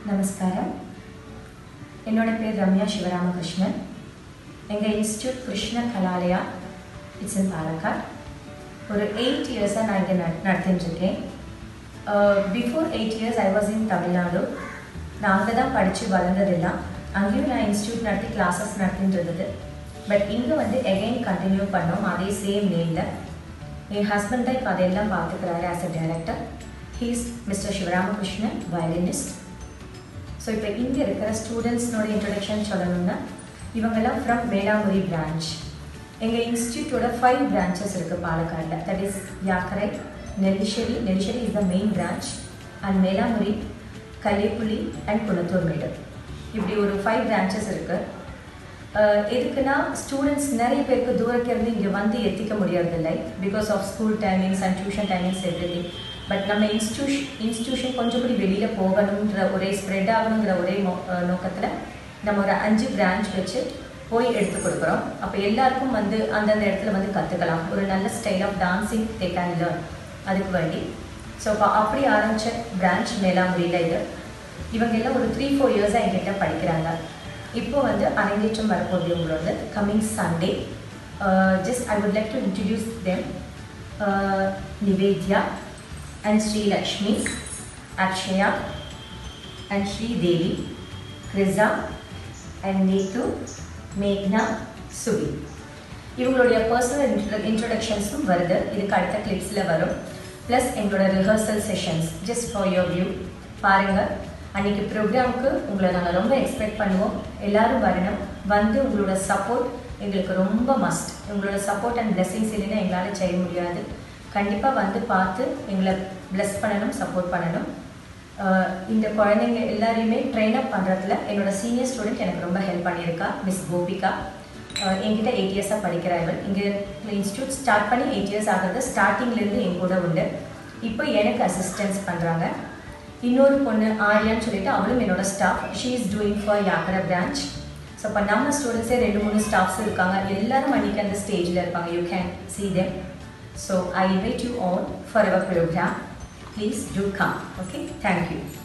நமஸ்காரம் என்னோட பேர் ரம்யா சிவராமகிருஷ்ணன் எங்கள் institute Krishna Kalalaya it's in Palakkad ஒரு எயிட் இயர்ஸாக நான் இங்கே நட நடத்திட்டுருக்கேன் before eight years I was in Tamil Nadu நான் அங்கே தான் படித்து வளர்ந்ததெல்லாம் அங்கேயும் நான் இன்ஸ்டியூட் நடத்தி கிளாஸஸ் நடத்திட்டு இருந்தது பட் இங்கே வந்து எகைன் கண்டினியூ பண்ணோம் அதே சேம் நேமில் என் ஹஸ்பண்ட் தான் இப்போ அதெல்லாம் பார்த்துக்கிறாரு as a director he's mister Sivaramakrishnan violinist so இப்போ இங்கே இருக்கிற ஸ்டூடெண்ட்ஸ்னோட இன்ட்ரடக்ஷன் சொல்லணும்னா இவங்கெல்லாம் ஃப்ரம் மேலாமுரி பிரான்ச் எங்கள் இன்ஸ்டியூட்டோட ஃபைவ் பிரான்ச்சஸ் இருக்குது பாலக்காடில் that is Yakkara Nellisheri Nellisheri is the main branch and Melamuri Kalleppulli and Kulathur Medu இப்படி ஒரு ஃபைவ் பிரான்ச்சஸ் இருக்குது எதுக்குன்னா ஸ்டூடெண்ட்ஸ் நிறைய பேருக்கு தூரக்கிருந்து இங்கே வந்து எத்திக்க முடியறதில்லை because of school timings and tuition timings every but நம்ம இன்ஸ்டியூஷன் இன்ஸ்டியூஷன் கொஞ்சம் கூடி வெளியில் போகணுன்ற ஒரே ஸ்ப்ரெட் ஆகணுங்கிற ஒரே நோக்கத்தில் நம்ம ஒரு அஞ்சு பிரான்ச் வச்சு போய் எடுத்து கொடுக்குறோம் அப்போ எல்லாருக்கும் வந்து அந்தந்த இடத்துல வந்து கற்றுக்கலாம் ஒரு நல்ல style of dancing they can learn அதுக்கு வேண்டி ஸோ இப்போ அப்படி ஆரம்பித்த பிரான்ச் மேலாமுறியில் இது இவங்க எல்லாம் ஒரு த்ரீ ஃபோர் இயர்ஸாக எங்கிட்ட படிக்கிறாங்க இப்போ வந்து அரங்கேற்றம் வரப்போகுது உங்களோட coming Sunday just I would like to introduce them Nivedya and Srilakshmi Akshaya and Sridevi Girisha and Neethu மேக்னா சுபி இவங்களுடைய பர்சனல் இன்ட்ரோ இன்ட்ரொடக்ஷன்ஸும் வருது இதுக்கு அடுத்த கிளிப்ஸில் வரும் ப்ளஸ் எங்களோட rehearsal sessions just for your view பாருங்கள் அன்றைக்கி ப்ரோக்ராமுக்கு உங்களை நாங்கள் ரொம்ப எக்ஸ்பெக்ட் பண்ணுவோம் எல்லோரும் வரணும் வந்து உங்களோட சப்போர்ட் எங்களுக்கு ரொம்ப மஸ்ட் உங்களோட சப்போர்ட் அண்ட் பிளெஸிங்ஸ் இல்லைன்னா எங்களால் செய்ய முடியாது கண்டிப்பாக வந்து பார்த்து எங்களை பிளெஸ் பண்ணணும் சப்போர்ட் பண்ணணும் இந்த குழந்தைங்க எல்லாரையுமே ட்ரெயின் அப் பண்ணுறதுல என்னோட சீனியர் ஸ்டூடெண்ட் எனக்கு ரொம்ப ஹெல்ப் பண்ணியிருக்கா மிஸ் கோபிகா என்கிட்ட எயிட் இயர்ஸாக படிக்கிறா இவள் இங்கே இன்ஸ்டியூட் ஸ்டார்ட் பண்ணி எயிட் இயர்ஸ் ஆகிறது ஸ்டார்டிங்லேருந்து என் கூட உண்டு இப்போ எனக்கு அசிஸ்டன்ஸ் பண்ணுறாங்க இன்னொரு பொண்ணு ஆர்யான்னு சொல்லிட்டு அவளும் என்னோட staff she is doing for Yakkara branch so இப்போ நம்ம ஸ்டூடெண்ட்ஸே ரெண்டு மூணு ஸ்டாஃப்ஸ் இருக்காங்க எல்லாரும் அன்றைக்கி அந்த ஸ்டேஜில் இருப்பாங்க you can see them so I invite you all for our program please do come okay thank you